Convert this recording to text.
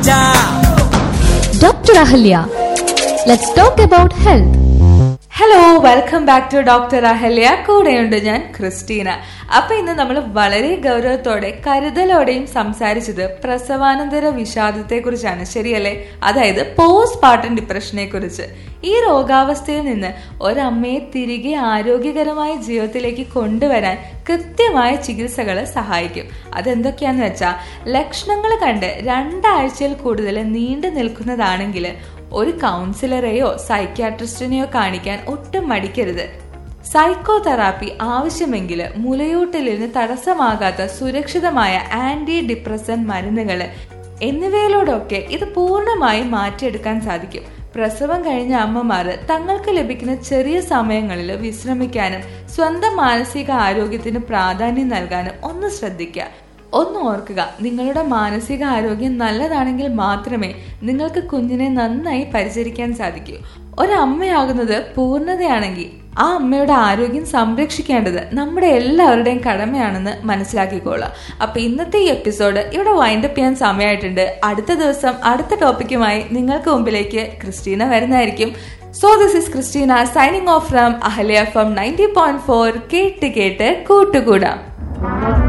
Raja Dr. Ahalya. Let's talk about health. Hello welcome back to doctor Ahalya കൂടെയുണ്ട് ഞാൻ Christina അപ്പൊ ഇന്ന് നമ്മൾ വളരെ ഗൗരവത്തോടെ കരുതലോടെയും സംസാരിച്ചത് പ്രസവാനന്തര വിഷാദത്തെ കുറിച്ചാണ് ശരിയല്ലേ അതായത് പോസ്റ്റ് പാർട്ടം ഡിപ്രഷനെ കുറിച്ച് ഈ രോഗാവസ്ഥയിൽ നിന്ന് ഒരമ്മയെ തിരികെ ആരോഗ്യകരമായ ജീവിതത്തിലേക്ക് കൊണ്ടുവരാൻ കൃത്യമായ ചികിത്സകൾ സഹായിക്കും അതെന്തൊക്കെയാന്ന് വെച്ചാൽ ലക്ഷണങ്ങൾ കണ്ട് രണ്ടാഴ്ചയിൽ കൂടുതൽ നീണ്ടു നിൽക്കുന്നതാണെങ്കിൽ ഒരു കൗൺസിലറെയോ സൈക്യാട്രിസ്റ്റിനെയോ കാണിക്കാൻ ഒട്ടും മടിക്കരുത് സൈക്കോ തെറാപ്പി ആവശ്യമെങ്കിൽ മുലയൂട്ടലിന് തടസ്സമാകാത്ത സുരക്ഷിതമായ ആന്റി ഡിപ്രസൻ മരുന്നുകൾ എന്നിവയിലൂടെയൊക്കെ ഇത് പൂർണ്ണമായും മാറ്റിയെടുക്കാൻ സാധിക്കും പ്രസവം കഴിഞ്ഞ അമ്മമാർ തങ്ങൾക്ക് ലഭിക്കുന്ന ചെറിയ സമയങ്ങളിൽ വിശ്രമിക്കാനും സ്വന്തം മാനസിക ആരോഗ്യത്തിന് പ്രാധാന്യം നൽകാനും ഒന്ന് ശ്രദ്ധിക്കുക ഒന്ന് ഓർക്കുക നിങ്ങളുടെ മാനസിക ആരോഗ്യം നല്ലതാണെങ്കിൽ മാത്രമേ നിങ്ങൾക്ക് കുഞ്ഞിനെ നന്നായി പരിചരിക്കാൻ സാധിക്കൂ ഒരമ്മയാകുന്നത് പൂർണ്ണതയാണെങ്കിൽ ആ അമ്മയുടെ ആരോഗ്യം സംരക്ഷിക്കേണ്ടത് നമ്മുടെ എല്ലാവരുടെയും കടമയാണെന്ന് മനസ്സിലാക്കിക്കോളാം അപ്പൊ ഇന്നത്തെ ഈ എപ്പിസോഡ് ഇവിടെ വൈൻഡപ്പ് ചെയ്യാൻ സമയമായിട്ടുണ്ട് അടുത്ത ദിവസം അടുത്ത ടോപ്പിക്കുമായി നിങ്ങൾക്ക് മുമ്പിലേക്ക് ക്രിസ്റ്റീന വരുന്നതായിരിക്കും so this is Christina signing off from Ahalya from ninety point four കേട്ട് കേട്ട് കൂട്ടുകൂടാം